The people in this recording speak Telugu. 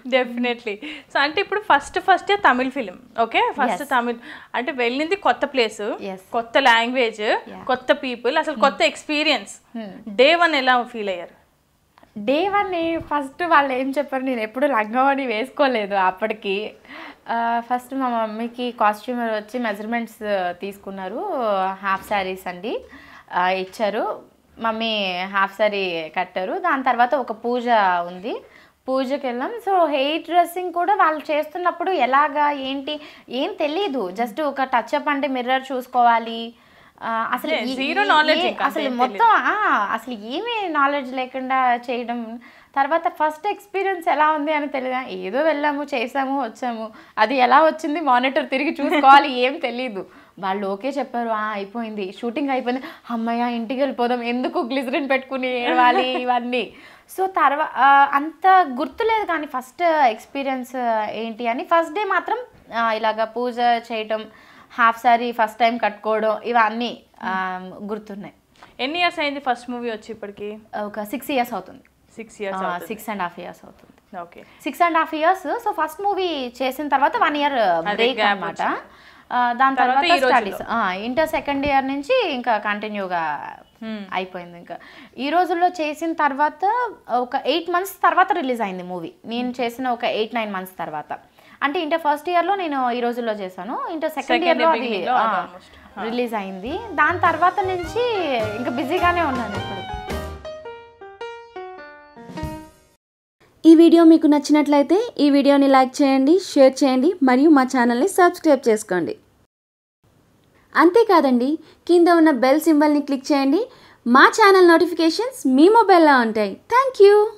డెఫినెట్లీ సో అంటే ఇప్పుడు first first Tamil film okay first Tamil అంటే వెళ్ళింది కొత్త ప్లేస్ Yes. కొత్త లాంగ్వేజ్ కొత్త పీపుల్ అసలు కొత్త ఎక్స్పీరియన్స్ డే వన్ ఎలా ఫీల్ అయ్యారు డే వన్ ఫస్ట్ వాళ్ళు ఏం చెప్పారు నేను ఎప్పుడు లంగావని వేసుకోలేదు అప్పటికి ఫస్ట్ మా మమ్మీకి కాస్ట్యూమర్ వచ్చి మెజర్మెంట్స్ తీసుకున్నారు హాఫ్ శారీస్ అండి ఆ, ఇచ్చారు మమ్మీ హాఫ్ శారీ కట్టారు దాని తర్వాత ఒక పూజ ఉంది పూజకి వెళ్ళాం సో హెయిర్ డ్రెస్సింగ్ కూడా వాళ్ళు చేస్తున్నప్పుడు ఎలాగా ఏంటి ఏం తెలియదు జస్ట్ ఒక టచ్ అప్ అంటే మిర్రర్ చూసుకోవాలి ఆ, అసలు Yeah, ఈ- zero ఈ- knowledge ఏ- ఇంకా, అసలు అంతేం మొత్తం ఆ, అసలు ఏమీ నాలెడ్జ్ లేకుండా చేయడం తర్వాత ఫస్ట్ ఎక్స్పీరియన్స్ ఎలా ఉంది అని తెలియదు ఏదో వెళ్ళాము చేసాము వచ్చాము అది ఎలా వచ్చింది మానిటర్ తిరిగి చూసుకోవాలి ఏం తెలియదు వాళ్ళు ఓకే చెప్పారు "ఆ, అయిపోయింది షూటింగ్ అయిపోయింది అమ్మయ్య ఇంటికి వెళ్ళిపోదాం ఎందుకు గ్లిజరిన్ పెట్టుకుని ఏడవాలి ఇవన్నీ సో తర్వాత అంత గుర్తులేదు కానీ ఫస్ట్ ఎక్స్పీరియన్స్ ఏంటి అని ఫస్ట్ డే మాత్రం ఆ, ఇలాగ పూజ చేయటం హాఫ్ సారీ ఫస్ట్ టైం కట్టుకోవడం ఇవన్నీ ఆ, గుర్తున్నాయి ఎన్ని ఇయర్స్ అయింది ఫస్ట్ మూవీ వచ్చి ఇప్పటికి ఒక సిక్స్ ఇయర్స్ అవుతుంది six years six and half years అవుతుంది okay six and half years so first movie చేసిన తర్వాత వన్ ఇయర్ బ్రేక్ gap అనమాట దాని తర్వాత తర్వాత ఈ రోజుల్లో. స్టడీస్ ఇంటర్ సెకండ్ ఇయర్ నుంచి ఇంకా కంటిన్యూగా అయిపోయింది ఇంకా ఈ రోజుల్లో చేసిన తర్వాత ఒక ఎయిట్ మంత్స్ తర్వాత రిలీజ్ అయింది మూవీ నేను చేసిన ఒక ఎయిట్ నైన్ మంత్స్ తర్వాత అంటే ఇంటర్ ఫస్ట్ ఇయర్లో నేను ఈ రోజుల్లో చేశాను ఇంటర్ సెకండ్ Second ఇయర్లో year అది beginning లో అది almost. రిలీజ్ అయింది దాని తర్వాత నుంచి ఇంకా బిజీగానే ఉన్నాను ఇప్పుడు ఈ వీడియో మీకు నచ్చినట్లయితే ఈ వీడియోని లైక్ చేయండి షేర్ చేయండి మరియు మా ఛానల్ని సబ్స్క్రైబ్ చేసుకోండి అంతేకాదండి కింద ఉన్న బెల్ సింబల్ని క్లిక్ చేయండి మా ఛానల్ నోటిఫికేషన్స్ మీ మొబైల్లో ఉంటాయి థ్యాంక్ యూ